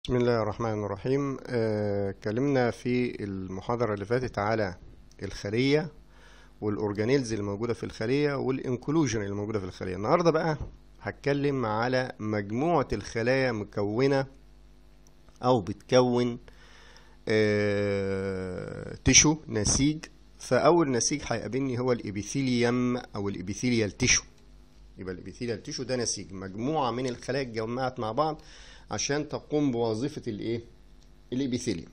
بسم الله الرحمن الرحيم آه، اتكلمنا في المحاضرة اللي فاتت على الخلية والأورجانيلز اللي موجودة في الخلية والإنكلوجن اللي موجودة في الخلية النهاردة بقى هتكلم على مجموعة الخلايا مكونة أو بتكون آه، تيشو نسيج فأول نسيج هيقابلني هو الإبيثيليوم أو الإبيثيليال تيشو يبقى الإبيثيليال تيشو ده نسيج مجموعة من الخلايا اتجمعت مع بعض عشان تقوم بوظيفة الايه الابيثيليوم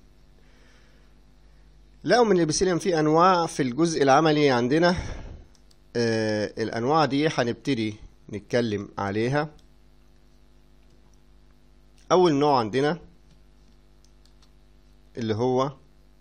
لقوا من الابيثيليوم في انواع في الجزء العملي عندنا آه الانواع دي هنبتدي نتكلم عليها اول نوع عندنا اللي هو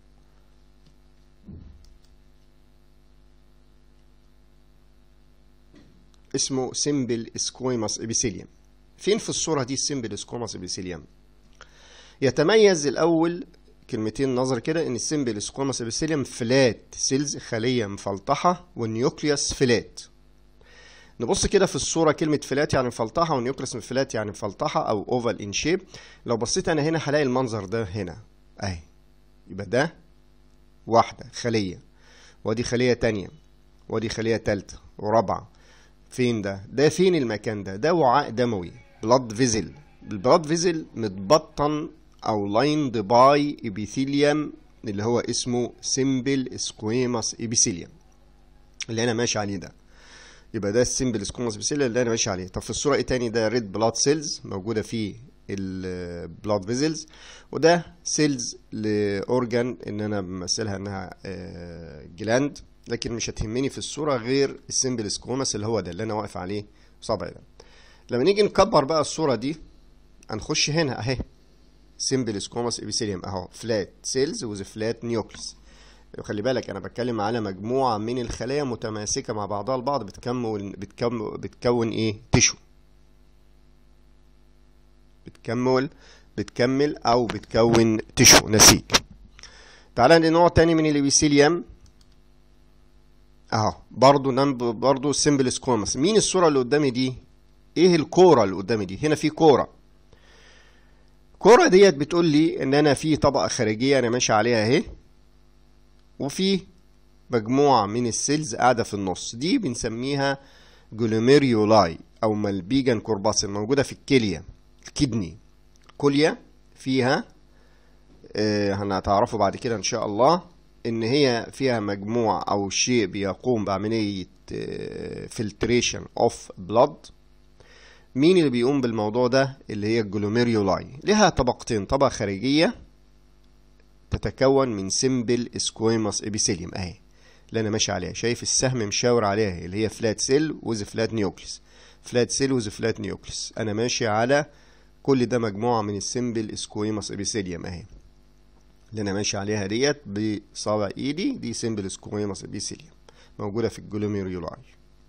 اسمه سيمبل سكويماس ابيثيليوم فين في الصورة دي السيمبل سكوماس ابيثيليوم يتميز الأول كلمتين نظر كده إن السيمبل سكوماس ابيثيليوم فلات سيلز خلية مفلطحة والنيوكليوس فلات نبص كده في الصورة كلمة فلات يعني مفلطحة والنيوكليوس من فلات يعني مفلطحة أو أوفال إن شيب لو بصيت أنا هنا هلاقي المنظر ده هنا أهي يبقى ده واحدة خلية ودي خلية تانية ودي خلية تالتة ورابعة فين ده؟ ده فين المكان ده؟ ده وعاء دموي بلاد فيزل البلاد فيزل متبطن او لايند باي ابيثيليوم اللي هو اسمه سيمبل سكويماس ابيثيليوم اللي انا ماشي عليه ده يبقى ده السيمبل سكويماس ابيثيليوم اللي انا ماشي عليه طب في الصوره ايه تاني ده ريد بلاد سيلز موجوده فيه البلاد فيزلز وده سيلز لاورجان ان انا بمثلها انها جلاند لكن مش هتهمني في الصوره غير السيمبل سكوماس اللي هو ده اللي انا واقف عليه صبعي ده لما نيجي نكبر بقى الصوره دي هنخش هنا اهي سيمبل سكوماس ابيثيليوم اهو فلات سيلز وذ فلات نيوكليس خلي بالك انا بتكلم على مجموعه من الخلايا متماسكه مع بعضها البعض بتكون بتكون بتكون ايه تيشو بتكمل بتكمل او بتكون تيشو نسيج تعالى لنوع تاني من الابيثيليوم اهو برضو نم برضو سيمبل سكوماس مين الصورة اللي قدامي دي ايه الكورة اللي قدامي دي هنا في كورة الكورة ديت بتقول لي ان انا في طبقة خارجية انا ماشي عليها اهي وفي مجموعة من السيلز قاعدة في النص دي بنسميها جلوميريولاي او ملبيجان كورباسل موجودة في الكلية الكدني الكلية فيها آه هنتعرفوا بعد كده ان شاء الله ان هي فيها مجموعة او شيء بيقوم بعملية فلتريشن اوف بلاد مين اللي بيقوم بالموضوع ده اللي هي الجلوميريولاي لها طبقتين طبقة خارجية تتكون من سيمبل سكويماس ابيثيليوم اهي اللي انا ماشي عليها شايف السهم مشاور عليها اللي هي فلات سيل وذ فلات نيوكليس فلات سيل وذ فلات نيوكليس انا ماشي على كل ده مجموعة من السيمبل سكويماس ابيثيليوم اهي اللي انا ماشي عليها ديت بصابع ايدي دي سيمبل سكويماس ابيثيليوم موجوده في الجلوميريولاي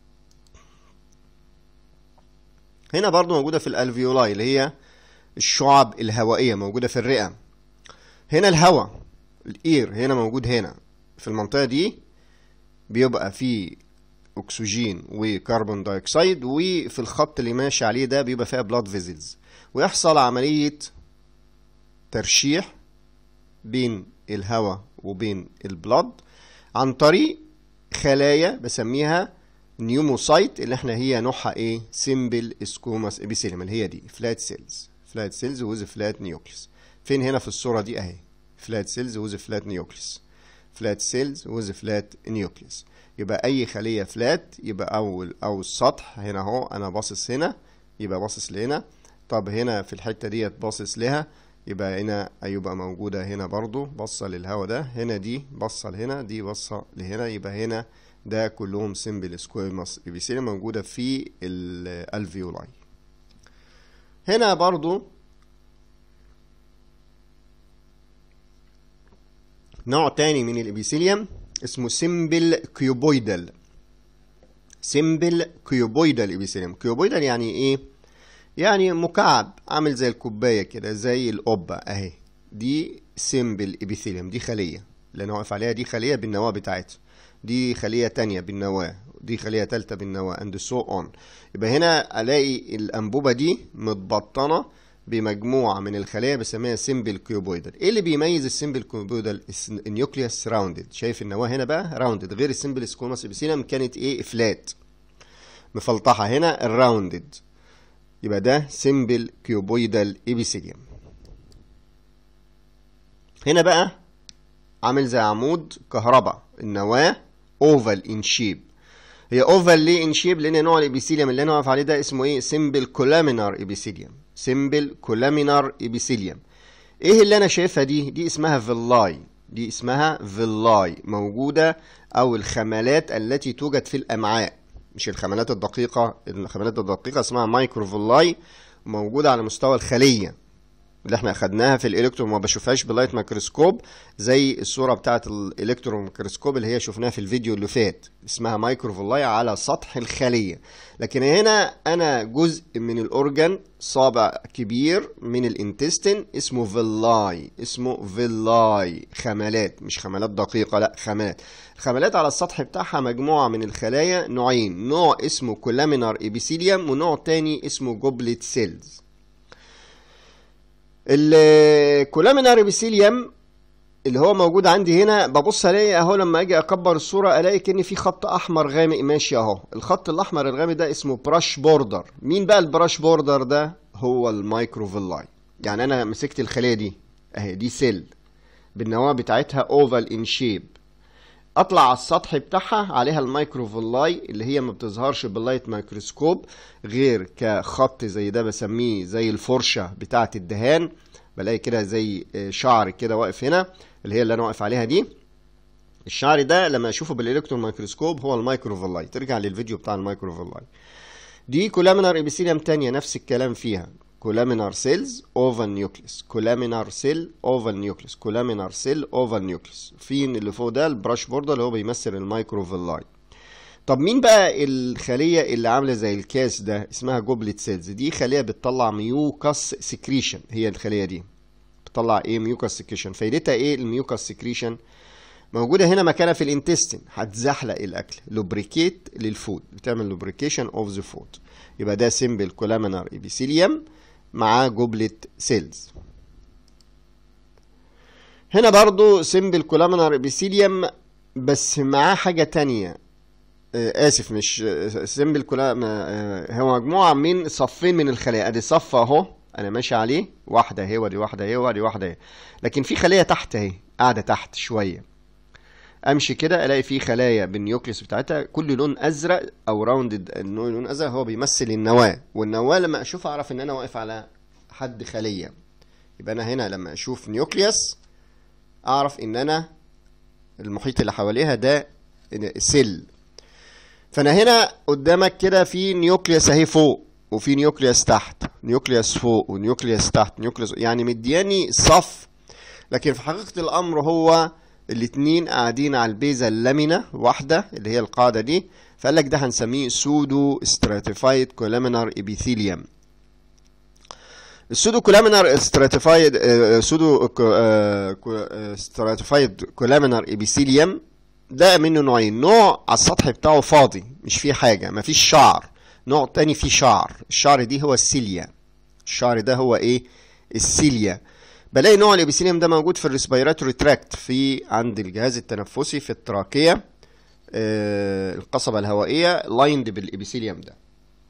هنا برضو موجوده في الالفيولاي اللي هي الشعب الهوائيه موجوده في الرئه هنا الهواء الاير هنا موجود هنا في المنطقه دي بيبقى في اكسجين وكربون دايوكسيد وفي الخط اللي ماشي عليه ده بيبقى فيها بلاد فيزلز ويحصل عمليه ترشيح بين الهواء وبين البلد عن طريق خلايا بسميها نيوموسايت اللي احنا هي نوعها ايه سيمبل سكوماس ابيثيليوم اللي هي دي فلات سيلز فلات سيلز وذ فلات نيوكليس فين هنا في الصوره دي اهي فلات سيلز وذ فلات نيوكليس فلات سيلز وذ فلات نيوكليس يبقى اي خليه فلات يبقى اول او السطح هنا اهو انا باصص هنا يبقى باصص لهنا طب هنا في الحته ديت باصص لها يبقى هنا هيبقى موجودة هنا برضو بصة للهواء ده هنا دي بصة لهنا دي بصة لهنا يبقى هنا ده كلهم سيمبل سكويماس ابيثيليوم موجودة في الالفيولاي هنا برضو نوع تاني من الابيثيليوم اسمه سيمبل كيوبويدال سيمبل كيوبويدال ابيثيليوم كيوبويدال يعني ايه يعني مكعب عامل زي الكوبايه كده زي القبه اهي دي سيمبل ابيثيليوم دي خليه اللي انا واقف عليها دي خليه بالنواه بتاعتها دي خليه تانية بالنواه دي خليه تالتة بالنواه اند سو اون يبقى هنا الاقي الانبوبه دي متبطنه بمجموعة من الخلايا بسميها سيمبل كيوبويدال ايه اللي بيميز السيمبل كيوبويدال النيوكليوس راوندد شايف النواة هنا بقى راوندد غير السيمبل سكوماس ابيثيليوم كانت ايه فلات مفلطحة هنا الراوندد يبقى ده سيمبل كيوبويدال ابيثيليوم هنا بقى عامل زي عمود كهرباء النواة اوفال ان شيب هي اوفال ليه ان شيب لان نوع الابيثيليوم اللي انا واقف عليه ده اسمه ايه سيمبل كولامينار ابيثيليوم سيمبل كولامينار ابيثيليوم ايه اللي انا شايفها دي دي اسمها فيلاي دي اسمها فيلاي موجوده او الخملات التي توجد في الامعاء مش الخملات الدقيقه الخملات الدقيقه اسمها مايكروفيلاي موجوده على مستوى الخليه اللي احنا اخدناها في الالكترون ما بشوفهاش بلايت ميكروسكوب زي الصوره بتاعه الالكترون ميكروسكوب اللي هي شفناها في الفيديو اللي فات اسمها مايكروفيلاي على سطح الخليه لكن هنا انا جزء من الاورجان صابع كبير من الانتستين اسمه فيلاي اسمه فيلاي خملات مش خملات دقيقه لا خملات الخملات على السطح بتاعها مجموعه من الخلايا نوعين نوع اسمه كولامينار ابيثيليوم ونوع تاني اسمه جوبلت سيلز الكولامينار ابيثيليوم اللي هو موجود عندي هنا ببص الاقي اهو لما اجي اكبر الصوره الاقي كان في خط احمر غامق ماشي اهو الخط الاحمر الغامق ده اسمه براش بوردر مين بقى البراش بوردر ده هو المايكروفيلاي يعني انا مسكت الخليه دي اهي دي سيل بالنواه بتاعتها اوفال ان شيب اطلع على السطح بتاعها عليها المايكروفيلاي اللي هي ما بتظهرش باللايت ميكروسكوب غير كخط زي ده بسميه زي الفرشه بتاعه الدهان بلاقي كده زي شعر كده واقف هنا اللي هي اللي انا واقف عليها دي الشعر ده لما اشوفه بالالكترون ميكروسكوب هو المايكروفيلاي ترجع للفيديو بتاع المايكروفيلاي دي كولامينار ابيثيليوم تانية نفس الكلام فيها كولامينار سيلز اوفال نيوكليس كولامينار سيل اوفال نيوكليس كولامينار سيل اوفال نيوكليس في اللي فوق ده البراش بوردر اللي هو بيمثل المايكروفيلاي طب مين بقى الخلية اللي عاملة زي الكاس ده اسمها جوبلت سيلز دي خلية بتطلع ميوكاس سكريشن هي الخلية دي بتطلع ايه ميوكاس سكريشن فايدتها ايه الميوكاس سكريشن موجودة هنا مكانها في الانتستين هتزحلق الاكل لوبريكيت للفود بتعمل لوبريكيشن اوف ذا فود يبقى ده سيمبل كولامينار ابيثيليوم مع جوبلت سيلز هنا برضو سيمبل كولامينار ابيثيليوم بس معاه حاجة تانية آه اسف مش سيمبل كولام هو مجموعة من صفين من الخلايا ادي صف اهو انا ماشي عليه واحدة اهي ودي واحدة اهي ودي واحدة اهي لكن في خلية تحت اهي قاعدة تحت شوية امشي كده الاقي في خلايا بالنيوكليوس بتاعتها كل لون ازرق او راوندد لون ازرق هو بيمثل النواه والنواه لما اشوف اعرف ان انا واقف على حد خليه يبقى انا هنا لما اشوف نيوكليوس اعرف ان انا المحيط اللي حواليها ده سيل فانا هنا قدامك كده في نيوكليوس اهي فوق وفي نيوكليوس تحت نيوكليوس فوق ونيوكليوس تحت نيوكليوس يعني مدياني صف لكن في حقيقة الأمر هو الاتنين قاعدين على البيزا اللامينة واحدة اللي هي القاعدة دي فقال لك ده هنسميه سودو ستراتيفايد كولامينار ابيثيليوم السودو كولامينار ستراتيفايد سودو ستراتيفايد كولامينار ابيثيليوم ده منه نوعين نوع على السطح بتاعه فاضي مش فيه حاجة مفيش شعر نوع تاني فيه شعر الشعر دي هو السيليا الشعر ده هو ايه السيليا بلاقي نوع الابيثيليوم ده موجود في الريسبيراتوري تراكت في عند الجهاز التنفسي في التراكيه آه القصبه الهوائيه لايند بالابيثيليوم ده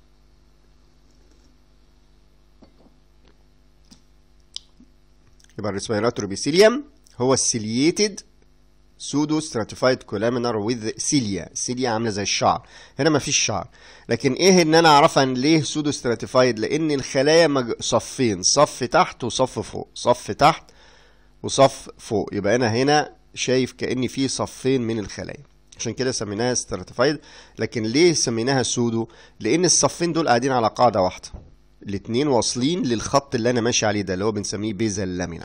يبقى الريسبيراتوري ابيثيليوم هو السيلييتد سودو ستراتيفايد كولامينار وذ سيليا سيليا عامله زي الشعر هنا مفيش شعر لكن ايه ان انا اعرفها ان ليه سودو ستراتيفايد لان الخلايا مج... صفين صف تحت وصف فوق صف تحت وصف فوق يبقى انا هنا شايف كان في صفين من الخلايا عشان كده سميناها ستراتيفايد لكن ليه سميناها سودو لان الصفين دول قاعدين على قاعده واحده الاتنين واصلين للخط اللي انا ماشي عليه ده اللي هو بنسميه بيزا اللامينا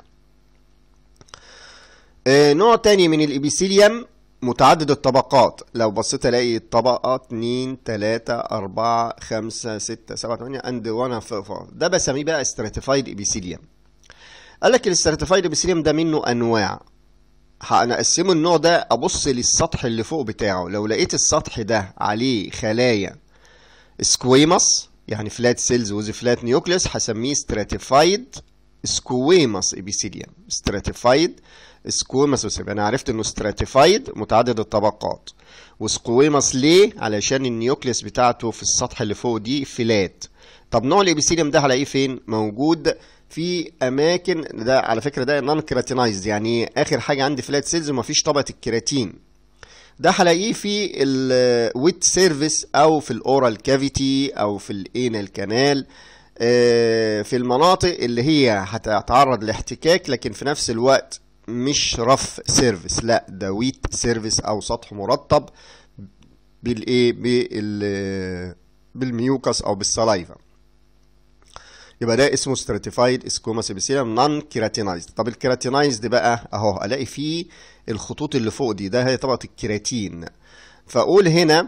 آه نوع تاني من الإبيثيليوم متعدد الطبقات لو بصيت الاقي الطبقة 2 3 4 5 6 7 8 اند 1 ده بسميه بقى استراتيفايد ابيثيليوم قال لك الاستراتيفايد ابيثيليوم ده منه انواع انا اقسمه النوع ده ابص للسطح اللي فوق بتاعه لو لقيت السطح ده عليه خلايا سكويمس يعني فلات سيلز وذ فلات نيوكليس هسميه stratified squamous epithelium stratified squamous يبقى انا عرفت انه stratified متعدد الطبقات وسكويمس ليه علشان النيوكليس بتاعته في السطح اللي فوق دي فلات طب نوع الابيثيليوم ده هلاقيه فين موجود في اماكن ده على فكره ده نون كيراتينايزد يعني اخر حاجه عندي فلات سيلز ومفيش طبقه الكيراتين ده هلاقيه في الويت سيرفيس او في الاورال كافيتي او في الانال كانال في المناطق اللي هي هتتعرض لاحتكاك لكن في نفس الوقت مش رف سيرفيس لا ده ويت سيرفيس او سطح مرطب بالايه بال بالميوكس او بالسلايفا يبقى ده اسمه stratified squamous epithelium non keratinized طب الكيراتينايزد بقى اهو الاقي فيه الخطوط اللي فوق دي ده هي طبقه الكيراتين فاقول هنا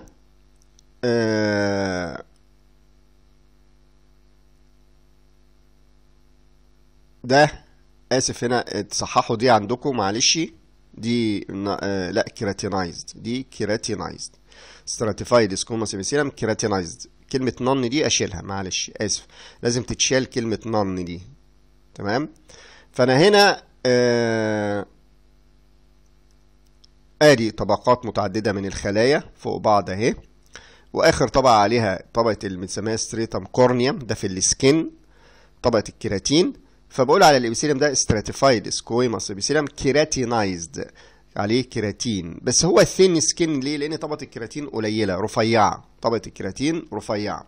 آه ده اسف هنا تصححوا دي عندكم معلش دي آه لا كيراتينايزد دي كيراتينايزد stratified squamous epithelium كيراتينايزد كلمة نن دي أشيلها معلش آسف لازم تتشال كلمة نن دي تمام فأنا هنا آه آدي طبقات متعددة من الخلايا فوق بعض أهي وآخر طبقة عليها طبقة اللي بنسميها ستريتم كورنيوم ده في السكين طبقة الكيراتين فبقول على الإبيثيليوم ده stratified squamous epithelium keratinized عليه كيراتين بس هو ثين سكين ليه لان طبقه الكيراتين قليله رفيعه طبقه الكيراتين رفيعه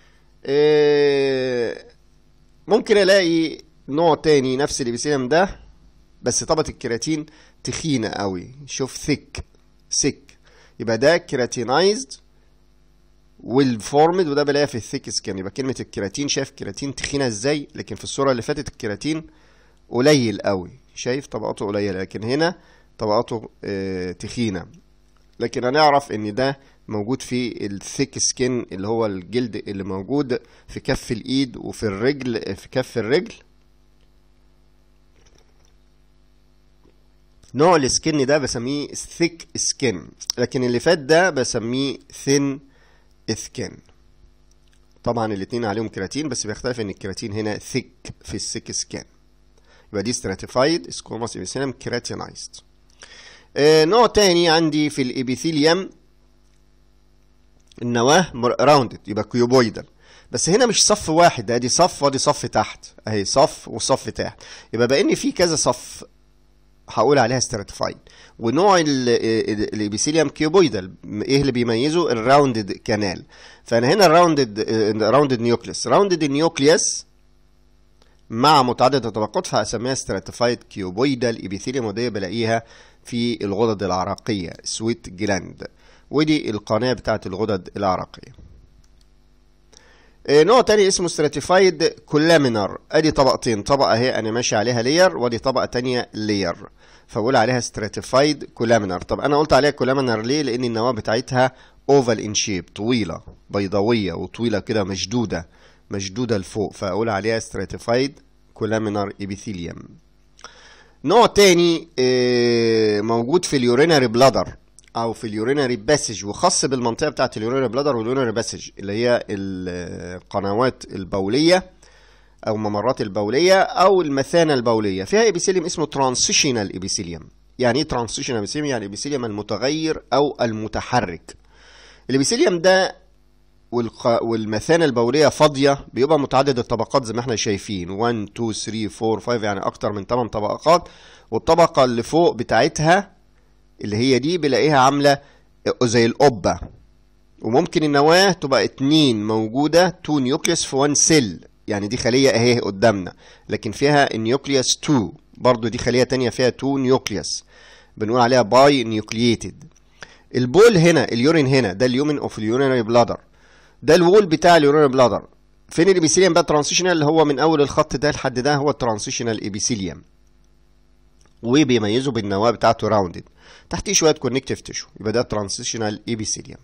إيه ممكن الاقي نوع تاني نفس الابيثيليوم ده بس طبقه الكيراتين تخينه قوي شوف ثيك سيك يبقى ده كيراتينايزد والفورمد وده بلاقيها في الثيك سكين يبقى كلمه الكيراتين شايف كيراتين تخينه ازاي لكن في الصوره اللي فاتت الكيراتين قليل قوي شايف طبقاته قليله لكن هنا طبقاته اه تخينة لكن هنعرف ان ده موجود في الثيك سكين اللي هو الجلد اللي موجود في كف الايد وفي الرجل في كف الرجل نوع السكن ده بسميه ثيك سكين لكن اللي فات ده بسميه ثين سكين طبعا الاتنين عليهم كيراتين بس بيختلف ان الكيراتين هنا ثيك في الثيك سكين يبقى دي stratified squamous epithelium keratinized آه نوع تاني عندي في الابيثيليوم النواه راوندد يبقى كيوبويدال بس هنا مش صف واحد ده دي صف ودي صف تحت اهي صف وصف تحت يبقى بقى ان في كذا صف هقول عليها ستراتيفايد ونوع الابيثيليوم كيوبويدال ايه اللي بيميزه الراوندد كانال فانا هنا الراوندد راوندد نيوكليس راوندد النيوكليس مع متعدد الطبقات فهسميها ستراتيفايد كيوبويدال ابيثيليوم ودي بلاقيها في الغدد العرقية سويت جلاند ودي القناة بتاعت الغدد العرقية نوع تاني اسمه ستراتيفايد كولامينر ادي طبقتين طبقة اهي انا ماشي عليها لير ودي طبقة تانية لير فبقول عليها ستراتيفايد كولامينر طب انا قلت عليها كولامينر ليه لان النواة بتاعتها اوفال ان شيب طويلة بيضاوية وطويلة كده مشدودة مشدودة لفوق فاقول عليها ستراتيفايد كولامينر ابيثيليوم نوع تاني موجود في اليوريناري بلادر او في اليوريناري باسج وخاص بالمنطقه بتاعت اليوريناري بلادر واليوريناري باسج اللي هي القنوات البوليه او ممرات البوليه او المثانه البوليه فيها ابيثيليوم اسمه ترانسيشنال ابيثيليوم يعني ايه ترانسيشنال ابيثيليوم يعني الابيثيليوم المتغير او المتحرك الابيثيليوم ده والق... والمثانه البوليه فاضيه بيبقى متعدد الطبقات زي ما احنا شايفين 1 2 3 4 5 يعني اكتر من 8 طبقات والطبقه اللي فوق بتاعتها اللي هي دي بلاقيها عامله زي القبه وممكن النواه تبقى اتنين موجوده 2 نيوكليوس في 1 سيل يعني دي خليه اهي قدامنا لكن فيها النيوكليوس 2 برضو دي خليه تانية فيها 2 نيوكليوس بنقول عليها باي نيوكلييتد البول هنا اليورين هنا ده اليومن اوف اليورينري بلادر ده الوول بتاع اليورينري بلادر فين الابيثيليوم بقى ترانسيشنال اللي هو من اول الخط ده لحد ده هو الترانسيشنال ابيثيليوم وبيميزه بالنواه بتاعته راوندد تحتيه شويه كونكتيف تيشو يبقى ده ترانسيشنال ابيثيليوم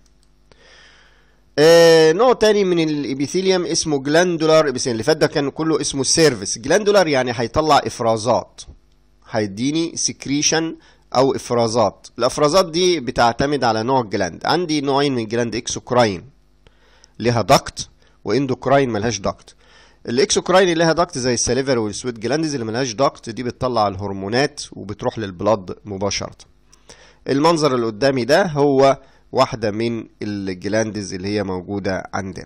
آه نوع تاني من الابيثيليوم اسمه جلاندولار ابيثيليوم اللي فات ده كان كله اسمه سيرفيس جلاندولار يعني هيطلع افرازات هيديني سكريشن او افرازات الافرازات دي بتعتمد على نوع الجلاند عندي نوعين من الجلاند اكسوكراين ليها ضغط واندوكراين ملهاش داكت الاكسوكراين اللي لها داكت زي السليفر والسويت جلاندز اللي ملهاش داكت دي بتطلع الهرمونات وبتروح للبلاد مباشره المنظر اللي قدامي ده هو واحده من الجلاندز اللي هي موجوده عندنا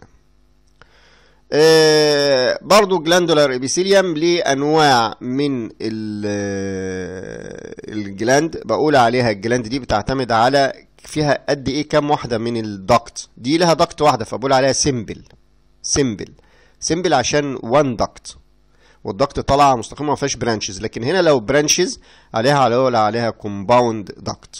آه برضو جلاندولار ابيثيليوم ليه انواع من الجلاند بقول عليها الجلاند دي بتعتمد على فيها قد ايه كام واحده من الدكت دي لها دكت واحده فبقول عليها سيمبل سيمبل سيمبل عشان وان دكت والدكت طالعه مستقيمه ما فيهاش برانشز لكن هنا لو برانشز عليها على عليها كومباوند دكت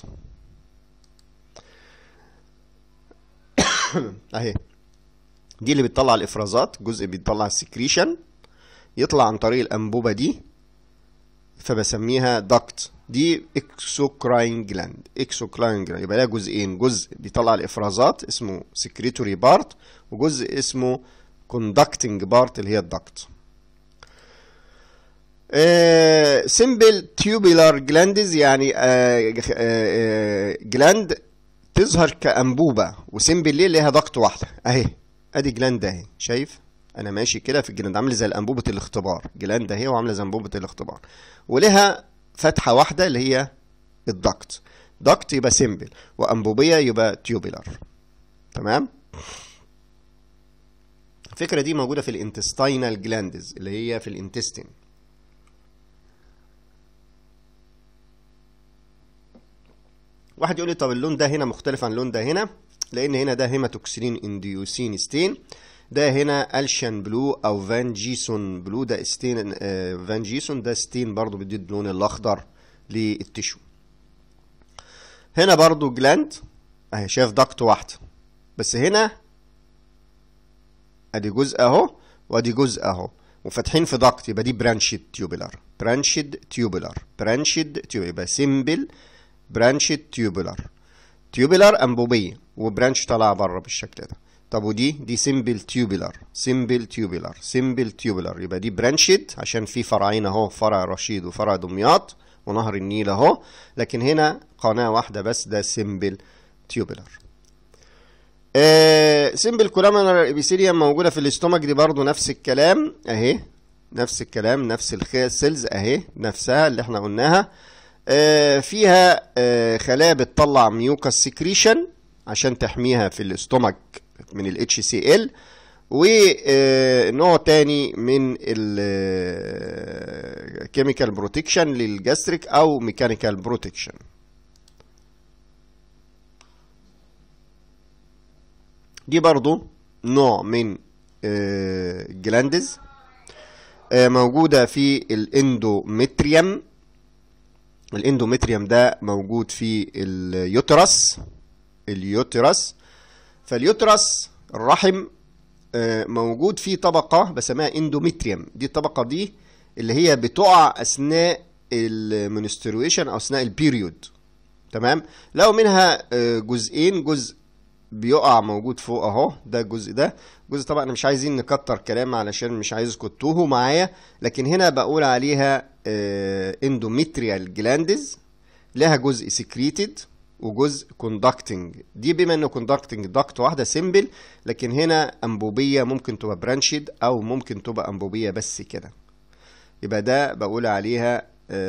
اهي دي اللي بتطلع الافرازات جزء بيطلع السكريشن يطلع عن طريق الانبوبه دي فبسميها دكت دي اكسوكراين جلاند اكسوكراين جلاند يبقى لها جزئين جزء بيطلع الافرازات اسمه سكريتوري بارت وجزء اسمه كوندكتنج بارت اللي هي الدكت سمبل تيوبولار جلاندز يعني جلاند تظهر كانبوبه وسمبل ليه ليها ضغط واحده اهي ادي جلاند اهي شايف انا ماشي كده في الجلاند عامل زي انبوبه الاختبار جلاند اهي وعامله زي انبوبه الاختبار ولها فتحه واحده اللي هي الدكت دكت يبقى سمبل وانبوبيه يبقى تيوبولار تمام الفكره دي موجوده في الانتستينال جلاندز اللي هي في الانتستين واحد يقول لي طب اللون ده هنا مختلف عن اللون ده هنا لان هنا ده هيماتوكسيلين انديوسين ستين ده هنا الشان بلو او فان جيسون بلو ده ستين آه فان جيسون ده ستين برضو بيدي اللون الاخضر للتشو هنا برضو جلاند اهي شايف دكت واحده بس هنا ادي جزء اهو وادي جزء اهو وفاتحين في دكت يبقى دي برانشد تيوبولار برانشد تيوبولار برانشد تيوبولار يبقى سيمبل برانشد تيوبولار تيوبولار انبوبيه وبرانش طالعه بره بالشكل ده طب ودي دي سيمبل تيوبولار سيمبل تيوبولار سيمبل تيوبولار يبقى دي برانشد عشان في فرعين اهو فرع رشيد وفرع دمياط ونهر النيل اهو لكن هنا قناه واحده بس ده سيمبل تيوبولار آه سيمبل كولامينر ابيثيليوم موجوده في الاستومك دي برضو نفس الكلام اهي نفس الكلام نفس السيلز اهي نفسها اللي احنا قلناها آه فيها آه خلايا بتطلع ميوكاس سكريشن عشان تحميها في الاستومك من ال HCl ونوع تاني من الكيميكال بروتكشن للجاستريك او ميكانيكال بروتكشن دي برضو نوع من الجلاندز موجودة في الاندومتريوم الاندومتريوم ده موجود في اليوترس اليوترس فاليوترس الرحم موجود فيه طبقة بسميها اندومتريوم دي الطبقة دي اللي هي بتقع أثناء المنسترويشن أو أثناء البيريود تمام لو منها جزئين جزء بيقع موجود فوق اهو ده الجزء ده جزء طبعا مش عايزين نكتر كلام علشان مش عايزكم تتوهوا معايا لكن هنا بقول عليها اندوميتريال جلاندز لها جزء سكريتد وجزء كوندكتنج دي بما انه كوندكتنج دكت واحده سيمبل لكن هنا انبوبيه ممكن تبقى برانشد او ممكن تبقى انبوبيه بس كده يبقى ده بقول عليها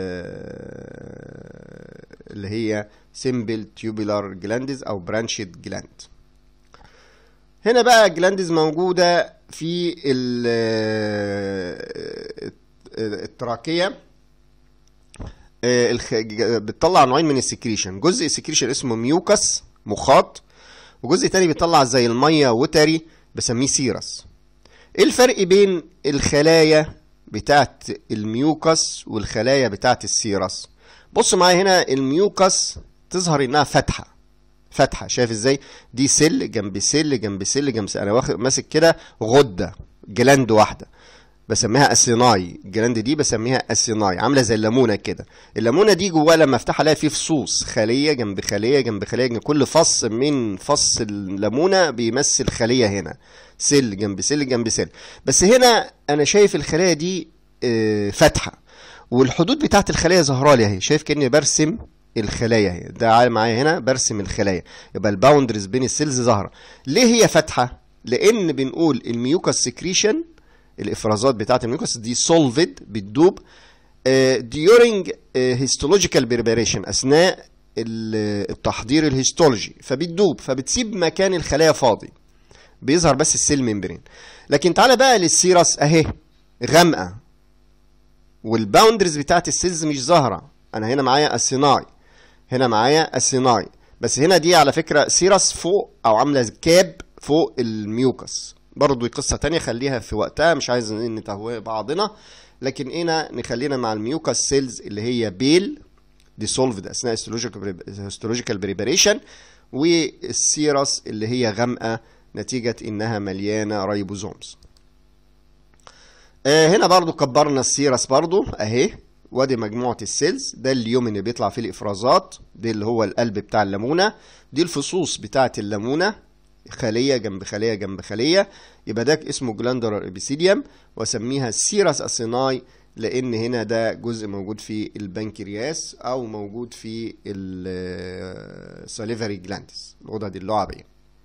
اللي هي سيمبل تيوبولار جلاندز او برانشد جلاند هنا بقى جلاندز موجوده في التراكيه بتطلع نوعين من السكريشن جزء سكريشن اسمه ميوكس مخاط وجزء تاني بيطلع زي الميه وتري بسميه سيرس ايه الفرق بين الخلايا بتاعت الميوكس والخلايا بتاعت السيرس بص معايا هنا الميوكس تظهر انها فتحه فتحه شايف ازاي دي سل جنب سل جنب سل جنب سل انا واخد ماسك كده غده جلاند واحده بسميها اسيناي الجلاند دي بسميها اسيناي عامله زي الليمونه كده الليمونه دي جواها لما افتحها الاقي فيه فصوص خليه جنب خليه جنب خليه جنب كل فص من فص الليمونه بيمثل خليه هنا سل جنب سل جنب سل بس هنا انا شايف الخلايا دي فاتحه والحدود بتاعت الخلايا ظاهره لي اهي شايف كاني برسم الخلايا اهي ده معايا هنا برسم الخلايا يبقى الباوندرز بين السيلز ظاهره ليه هي فاتحه لان بنقول الميوكاس سكريشن الافرازات بتاعه الميوكاس دي سولفد بتدوب during هيستولوجيكال بريباريشن اثناء التحضير الهيستولوجي فبتدوب فبتسيب مكان الخلايا فاضي بيظهر بس السيل ممبرين لكن تعالى بقى للسيرس اهي غامقه والباوندرز بتاعت السيلز مش ظاهره انا هنا معايا السيناي هنا معايا السيناي بس هنا دي على فكره سيرس فوق او عامله كاب فوق الميوكس برضو قصه تانية خليها في وقتها مش عايز نتهوى بعضنا لكن هنا نخلينا مع الميوكس سيلز اللي هي بيل ديسولفد اثناء هيستولوجيكال بريباريشن والسيرس اللي هي غامقه نتيجه انها مليانه رايبوزومز آه هنا برضو كبرنا السيرس برضو اهي وادي مجموعة السيلز ده اليوم اللي بيطلع فيه الافرازات دي اللي هو القلب بتاع الليمونة دي الفصوص بتاعة الليمونة خلية جنب خلية جنب خلية يبقى ده اسمه جلاندولار ابيثيليوم واسميها سيرس اسيناي لان هنا ده جزء موجود في البنكرياس او موجود في الساليفري جلاندز الغدد اللعابيه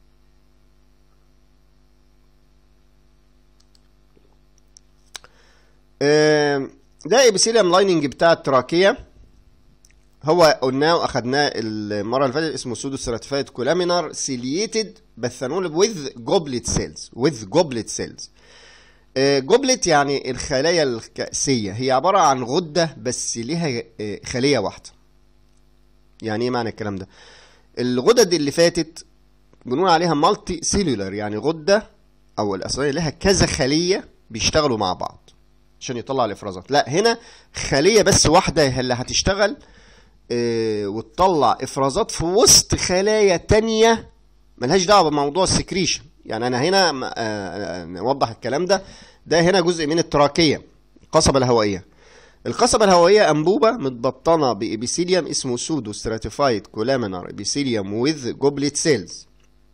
ده ابيثيليوم لايننج بتاع التراكيه هو قلناه واخدناه المره اللي فاتت اسمه سودو سيراتيفايد كولامينار سيلييتد بثانول وذ جوبلت سيلز وذ جوبلت سيلز جوبلت يعني الخلايا الكأسية هي عبارة عن غدة بس ليها خلية واحدة يعني ايه معنى الكلام ده الغدد اللي فاتت بنقول عليها مالتي سيلولار يعني غدة او الاصلية لها كذا خلية بيشتغلوا مع بعض عشان يطلع الافرازات لا هنا خلية بس واحدة اللي هتشتغل اه وتطلع افرازات في وسط خلايا تانية ملهاش دعوة بموضوع السكريشن يعني انا هنا اه نوضح الكلام ده ده هنا جزء من التراكية القصبة الهوائية القصبة الهوائية أنبوبة متبطنة بإبيثيليوم اسمه سودو ستراتيفايد كولامينار إبيثيليوم وذ جوبلت سيلز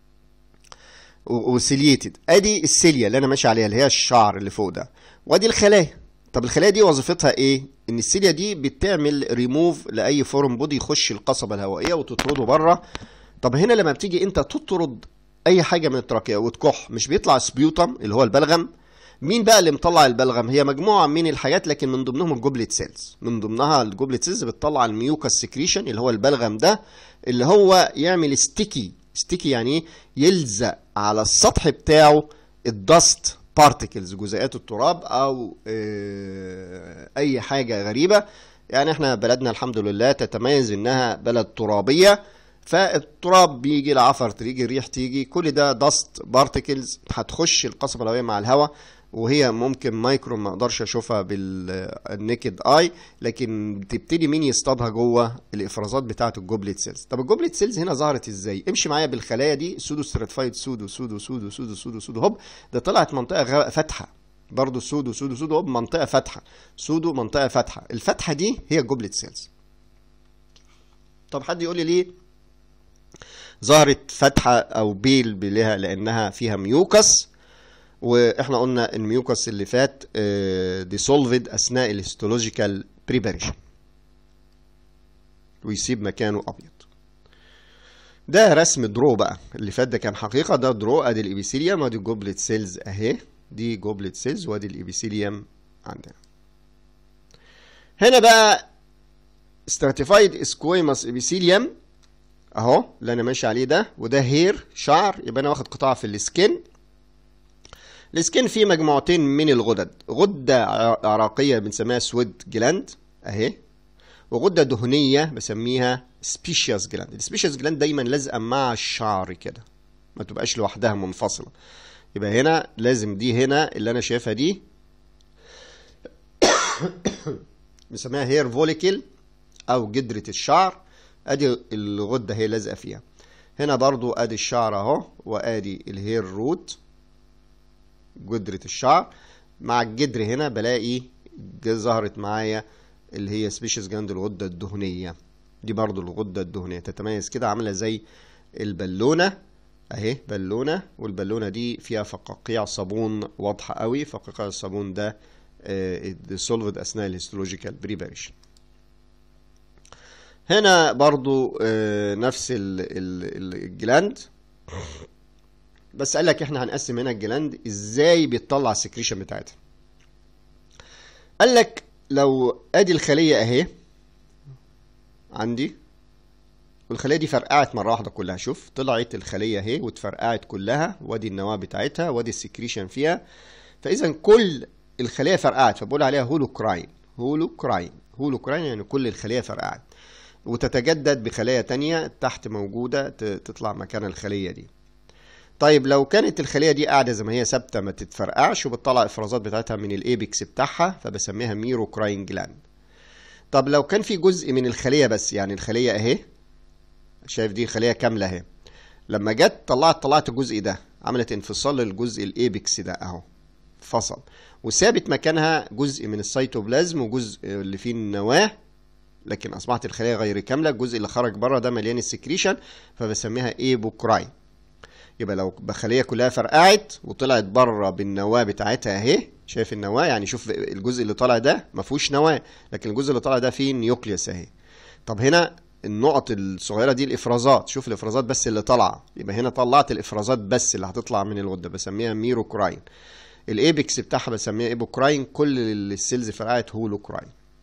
وسيليتد ادي السيليا اللي انا ماشي عليها اللي هي الشعر اللي فوق ده وادي الخلايا طب الخلايا دي وظيفتها ايه ان السيليا دي بتعمل ريموف لاي فورم بودي يخش القصبه الهوائيه وتطرده بره طب هنا لما بتيجي انت تطرد اي حاجه من التراكيه وتكح مش بيطلع سبيوتم اللي هو البلغم مين بقى اللي مطلع البلغم هي مجموعه من الحاجات لكن من ضمنهم الجوبلت سيلز من ضمنها الجوبلت سيلز بتطلع الميوكاس سكريشن اللي هو البلغم ده اللي هو يعمل ستيكي ستيكي يعني ايه يلزق على السطح بتاعه الدست بارتكلز جزيئات التراب او اي حاجه غريبه يعني احنا بلدنا الحمد لله تتميز انها بلد ترابيه فالتراب بيجي العفر تيجي الريح تيجي كل ده دست بارتكلز هتخش القصبه الهوائيه مع الهواء وهي ممكن مايكرو ما اقدرش اشوفها بالنيكد اي لكن تبتدي مين يصطادها جوه الافرازات بتاعه الجوبلت سيلز طب الجوبلت سيلز هنا ظهرت ازاي امشي معايا بالخلايا دي سودو ستراتيفايد سودو سودو سودو سودو سودو سودو هوب ده طلعت منطقه فاتحه برضه سودو سودو سودو هوب منطقه فاتحه سودو منطقه فاتحه الفتحه دي هي الجوبلت سيلز طب حد يقول لي ليه ظهرت فتحه او بيل بلها لانها فيها ميوكس واحنا قلنا الميوكس اللي فات ديسولفد اثناء الهيستولوجيكال بريباريشن ويسيب مكانه ابيض ده رسم درو بقى اللي فات ده كان حقيقه ده درو ادي الابيثيليوم وادي الجوبلت سيلز اهي دي جوبلت سيلز وادي الابيثيليوم عندنا هنا بقى stratified squamous epithelium اهو اللي انا ماشي عليه ده وده هير شعر يبقى انا واخد قطاع في السكين السكين فيه مجموعتين من الغدد غدة عراقية بنسميها سويد جلاند اهي وغدة دهنية بسميها سبيشياس جلاند السبيشياس جلاند دايما لازقة مع الشعر كده ما تبقاش لوحدها منفصلة يبقى هنا لازم دي هنا اللي انا شايفها دي بنسميها هير فوليكل او جدرة الشعر ادي الغدة هي لازقة فيها هنا برضو ادي الشعر اهو وادي الهير روت جدرة الشعر مع الجدر هنا بلاقي ظهرت معايا اللي هي سبيشيس جلاند الغدة الدهنية دي برضو الغدة الدهنية تتميز كده عاملة زي البالونة اهي بالونة والبالونة دي فيها فقاقيع صابون واضحة قوي فقاقيع الصابون ده ديسولفد اثناء الهيستولوجيكال بريباريشن هنا برضو نفس الجلاند بس قال لك احنا هنقسم هنا الجلاند ازاي بتطلع السكريشن بتاعتها قال لك لو ادي الخليه اهي عندي والخليه دي فرقعت مره واحده كلها شوف طلعت الخليه اهي واتفرقعت كلها وادي النواه بتاعتها وادي السكريشن فيها فاذا كل الخليه فرقعت فبقول عليها هولوكراين هولوكراين هولوكراين يعني كل الخليه فرقعت وتتجدد بخلايا تانية تحت موجودة تطلع مكان الخلية دي طيب لو كانت الخلية دي قاعدة زي ما هي ثابتة ما تتفرقعش وبتطلع افرازات بتاعتها من الايبكس بتاعها فبسميها ميروكراين جلاند طب لو كان في جزء من الخلية بس يعني الخلية اهي شايف دي خلية كاملة اهي لما جت طلعت طلعت الجزء ده عملت انفصال للجزء الايبكس ده اهو فصل وثابت مكانها جزء من السيتوبلازم وجزء اللي فيه النواة لكن اصبحت الخليه غير كامله الجزء اللي خرج بره ده مليان السكريشن فبسميها ايبوكراين يبقى لو الخليه كلها فرقعت وطلعت بره بالنواه بتاعتها اهي شايف النواه يعني شوف الجزء اللي طالع ده ما فيهوش نواه لكن الجزء اللي طالع ده فيه نيوكليوس اهي طب هنا النقط الصغيره دي الافرازات شوف الافرازات بس اللي طالعه يبقى هنا طلعت الافرازات بس اللي هتطلع من الغده بسميها ميروكراين الايبكس بتاعها بسميها ايبوكراين كل السيلز فرقعت هولوكراين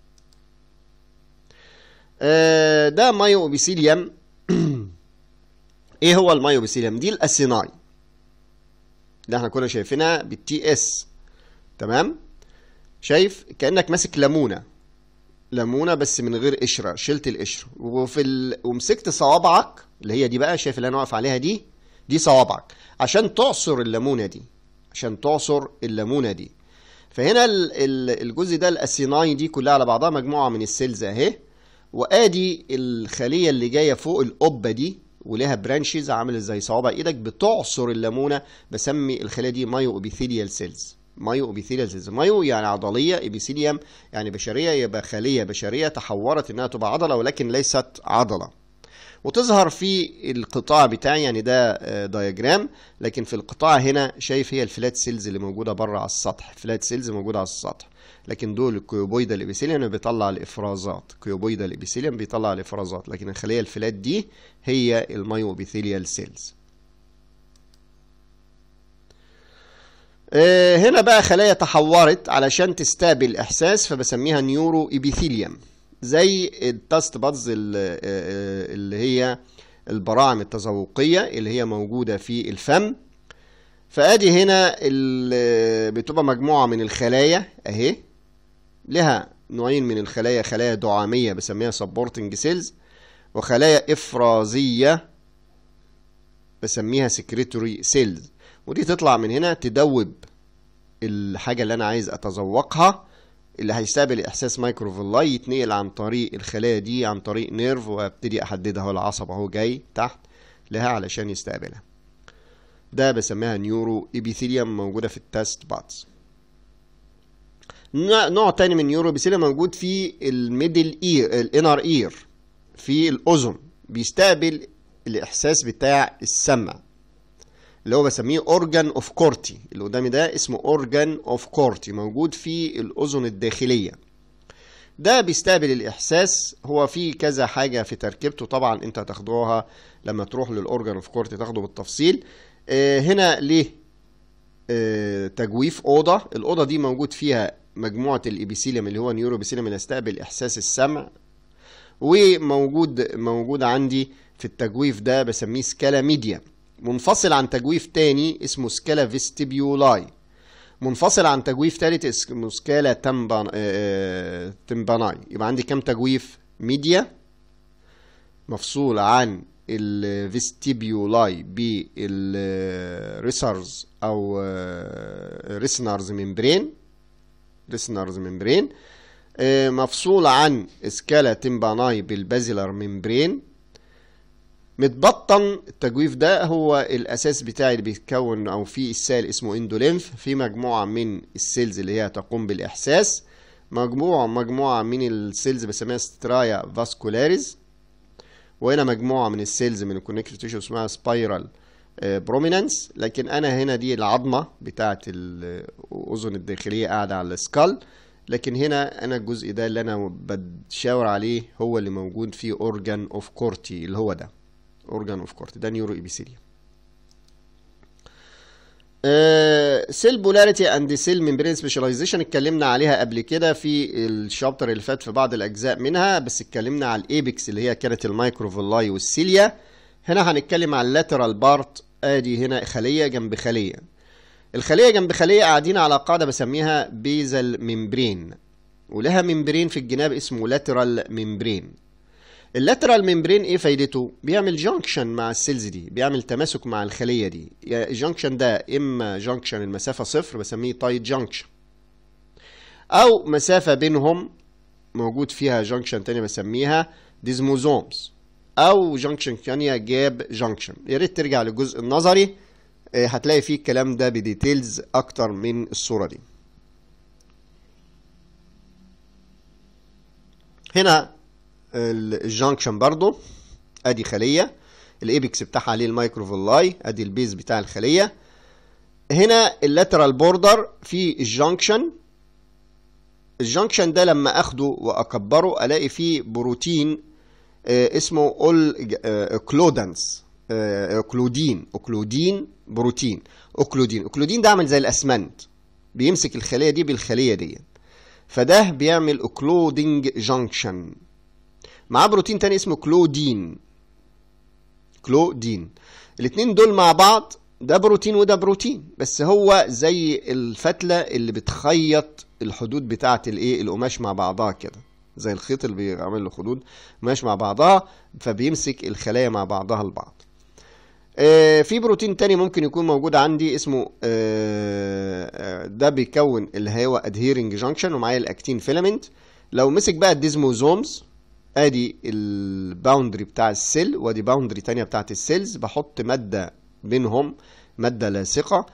آه ده مايو اوبيسيليوم ايه هو المايو اوبيسيليوم دي الاسيناي اللي احنا كنا شايفينها بالتي اس تمام شايف كانك ماسك ليمونه ليمونه بس من غير قشره شلت القشر وفي ال... ومسكت صوابعك اللي هي دي بقى شايف اللي انا واقف عليها دي دي صوابعك عشان تعصر الليمونه دي عشان تعصر الليمونه دي فهنا الجزء ده الاسيناي دي كلها على بعضها مجموعه من السيلز اهي وادي الخليه اللي جايه فوق القبه دي ولها برانشز عامل زي صوابع ايدك بتعصر الليمونه بسمي الخليه دي مايو اوبيثيليال سيلز مايو اوبيثيليال سيلز مايو يعني عضليه ابيثيليوم يعني بشريه يبقى خليه بشريه تحورت انها تبقى عضله ولكن ليست عضله وتظهر في القطاع بتاعي يعني ده دايجرام لكن في القطاع هنا شايف هي الفلات سيلز اللي موجوده بره على السطح فلات سيلز موجوده على السطح لكن دول الكيوبويدا الابيثيليوم بيطلع الافرازات كيوبويدا الابيثيليوم بيطلع الافرازات لكن الخليه الفلات دي هي المايو ابيثيليال سيلز هنا بقى خلايا تحورت علشان تستقبل احساس فبسميها نيورو ابيثيليوم زي التاست بادز اللي هي البراعم التذوقيه اللي هي موجوده في الفم فادي هنا بتبقى مجموعه من الخلايا اهي لها نوعين من الخلايا خلايا دعاميه بسميها سبورتنج سيلز وخلايا افرازيه بسميها سكريتوري سيلز ودي تطلع من هنا تدوب الحاجه اللي انا عايز اتذوقها اللي هيستقبل احساس مايكروفيلاي يتنقل عن طريق الخلايا دي عن طريق نيرف وابتدي احددها اهو العصب اهو جاي تحت لها علشان يستقبلها ده بسميها نيورو ابيثيليوم موجوده في التاست باتس نوع تاني من نيورو ابيثيليوم موجود في الميدل اير الانر اير في الاذن بيستقبل الاحساس بتاع السمع اللي هو بسميه اورجان اوف كورتي اللي قدامي ده اسمه اورجان اوف كورتي موجود في الاذن الداخليه ده بيستقبل الاحساس هو في كذا حاجه في تركيبته طبعا انت هتاخدوها لما تروح للاورجان اوف كورتي تاخده بالتفصيل آه هنا ليه آه تجويف اوضه الاوضه دي موجود فيها مجموعه الابيثيليوم اللي هو نيورو ابيثيليوم اللي يستقبل احساس السمع وموجود موجود عندي في التجويف ده بسميه سكالا ميديا منفصل عن تجويف تاني اسمه سكالا فيستيبيولاي منفصل عن تجويف تالت اسمه سكالا تمبان... آه... تمباناي يبقى عندي كام تجويف ميديا مفصول عن الفيستيبيولاي بالريسرز او ريسنرز ممبرين ريسنرز ممبرين مفصول عن سكالا تمباناي بالبازيلر ممبرين متبطن التجويف ده هو الاساس بتاعي اللي بيتكون او في السائل اسمه اندولينف في مجموعه من السيلز اللي هي تقوم بالاحساس مجموعه مجموعه من السيلز بسميها سترايا فاسكولاريز وهنا مجموعه من السيلز من الكونكتيف تيشو اسمها سبايرال برومينانس لكن انا هنا دي العظمه بتاعه الاذن الداخليه قاعده على السكال لكن هنا انا الجزء ده اللي انا بتشاور عليه هو اللي موجود فيه اورجان اوف كورتي اللي هو ده اورجان اوف كورتي ده نيورو ايبيثيليوم سيل بولاريتي اند سيل ممبرين سبيشاليزيشن اتكلمنا عليها قبل كده في الشابتر اللي فات في بعض الاجزاء منها بس اتكلمنا على الايبكس اللي هي كانت المايكروفيلاي والسيليا هنا هنتكلم على اللاترال بارت ادي هنا خليه جنب خليه الخليه جنب خليه قاعدين على قاعده بسميها بيزل ممبرين ولها ممبرين في الجناب اسمه لاترال ممبرين اللاترال ممبرين ايه فايدته بيعمل جانكشن مع السيلز دي بيعمل تماسك مع الخليه دي الجانكشن ده اما جانكشن المسافه صفر بسميه تايت جانكشن او مسافه بينهم موجود فيها جانكشن تاني بسميها ديزموزومز او جانكشن ثانيه جاب جانكشن يا ريت ترجع للجزء النظري هتلاقي فيه الكلام ده بديتيلز اكتر من الصوره دي هنا الجانكشن برضو ادي خليه الايبكس بتاعها عليه المايكروفيلاي ادي البيز بتاع الخليه هنا اللاترال بوردر في الجانكشن الجانكشن ده لما اخده واكبره الاقي فيه بروتين اسمه اول كلودنس اوكلودين اوكلودين بروتين اوكلودين اوكلودين ده عامل زي الاسمنت بيمسك الخليه دي بالخليه دي فده بيعمل اوكلودنج جانكشن معاه بروتين تاني اسمه كلودين كلودين الاتنين دول مع بعض ده بروتين وده بروتين بس هو زي الفتلة اللي بتخيط الحدود بتاعة الايه القماش مع بعضها كده زي الخيط اللي بيعمل له خدود قماش مع بعضها فبيمسك الخلايا مع بعضها البعض آه في بروتين تاني ممكن يكون موجود عندي اسمه آه ده بيكون اللي هو ادهيرنج جانكشن ومعايا الاكتين فيلامنت لو مسك بقى الديزموزومز ادي الباوندري بتاع السيل وادي باوندري تانية بتاعت السيلز بحط مادة بينهم مادة لاصقة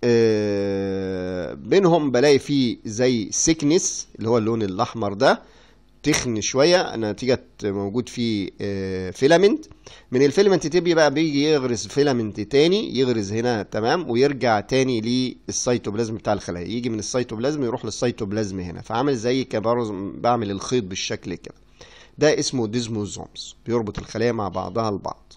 آه بينهم بلاقي فيه زي سيكنس اللي هو اللون الاحمر ده تخن شويه نتيجه موجود فيه فيلامنت من الفيلامنت تبي بقى بيجي يغرز فيلامنت تاني يغرز هنا تمام ويرجع تاني للسيتوبلازم بتاع الخلايا يجي من السيتوبلازم يروح للسيتوبلازم هنا فعامل زي كبرز بعمل الخيط بالشكل كده ده اسمه ديزموزومز بيربط الخلايا مع بعضها البعض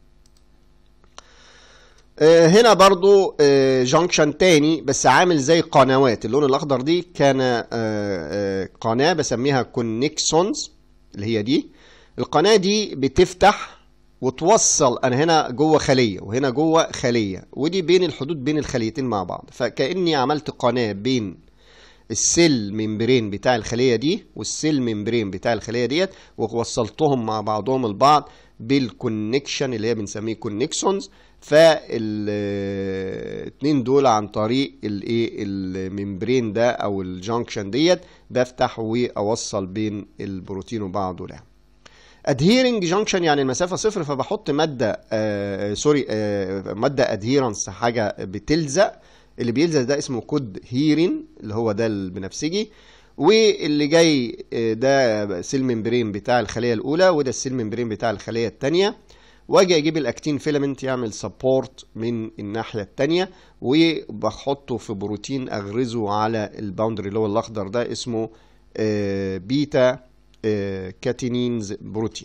هنا برضو جانكشن تاني بس عامل زي قنوات اللون الاخضر دي كان قناه بسميها كونكسونز اللي هي دي القناه دي بتفتح وتوصل انا هنا جوه خليه وهنا جوه خليه ودي بين الحدود بين الخليتين مع بعض فكاني عملت قناه بين السيل ممبرين بتاع الخليه دي والسيل ممبرين بتاع الخليه ديت ووصلتهم مع بعضهم البعض بالكونكشن اللي هي بنسميه كونكسونز فالاثنين دول عن طريق الايه الممبرين ده او الجانكشن ديت بفتح واوصل بين البروتين وبعضه ده ادهيرنج جانكشن يعني المسافه صفر فبحط ماده آه سوري آه ماده ادهيرنس حاجه بتلزق اللي بيلزق ده اسمه كود هيرين اللي هو ده البنفسجي واللي جاي ده سيل ممبرين بتاع الخليه الاولى وده السيل ممبرين بتاع الخليه الثانيه واجي اجيب الاكتين فيلامنت يعمل سبورت من الناحيه الثانيه وبحطه في بروتين اغرزه على الباوندري اللي هو الاخضر ده اسمه بيتا كاتينينز بروتين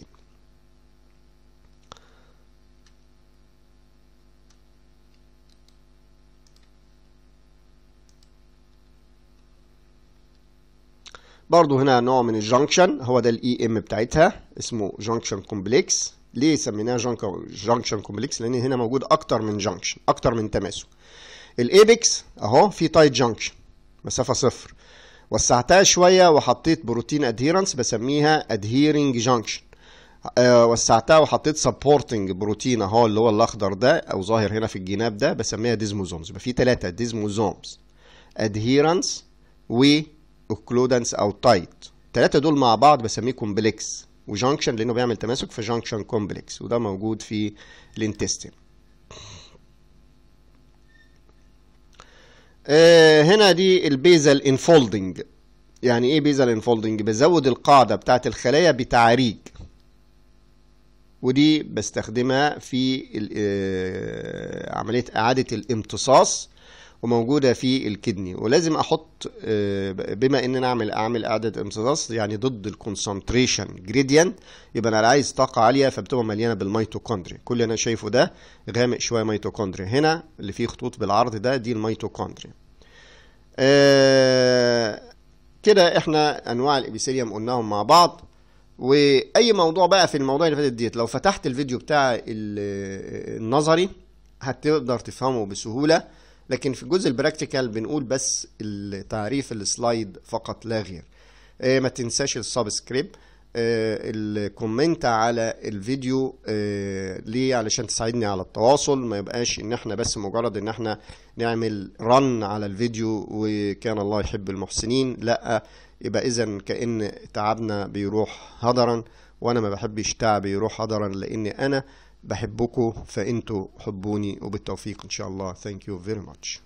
برضو هنا نوع من الجانكشن هو ده الاي ام بتاعتها اسمه جانكشن كومبلكس ليه سميناها جانكشن كومبلكس لان هنا موجود اكتر من جانكشن اكتر من تماسك الايبكس اهو في تايت جانكشن مسافه صفر وسعتها شويه وحطيت بروتين ادهيرنس بسميها ادهيرنج جانكشن أه وسعتها وحطيت سبورتنج بروتين اهو اللي هو الاخضر ده او ظاهر هنا في الجناب ده بسميها ديزموزومز يبقى في ثلاثه ديزموزومز ادهيرنس و اوكلودنس او تايت الثلاثه دول مع بعض بسميه كومبلكس وجانكشن لانه بيعمل تماسك في جانكشن كومبلكس وده موجود في الانتستين آه هنا دي البيزل انفولدنج يعني ايه بيزل انفولدنج بزود القاعده بتاعت الخلايا بتعريج ودي بستخدمها في عمليه اعاده الامتصاص وموجوده في الكدني ولازم احط آه، بما ان انا اعمل اعمل اعاده امتصاص يعني ضد الكونسنتريشن جريدينت يبقى انا عايز طاقه عاليه فبتبقى مليانه بالميتوكوندريا كل اللي انا شايفه ده غامق شويه ميتوكوندريا هنا اللي فيه خطوط بالعرض ده دي الميتوكوندريا آه، كده احنا انواع الابيثيليوم قلناهم مع بعض واي موضوع بقى في الموضوع اللي فاتت ديت لو فتحت الفيديو بتاع ال- النظري هتقدر تفهمه بسهوله لكن في الجزء البراكتيكال بنقول بس التعريف السلايد فقط لا غير آه، ما تنساش السبسكريب آه، الكومنت على الفيديو آه، ليه علشان تساعدني على التواصل ما يبقاش ان احنا بس مجرد ان احنا نعمل رن على الفيديو وكان الله يحب المحسنين لا يبقى اذا كأن تعبنا بيروح هدرا وانا ما بحبش تعبي يروح هدرا لان انا بحبكم فانتوا حبوني وبالتوفيق ان شاء الله thank you very much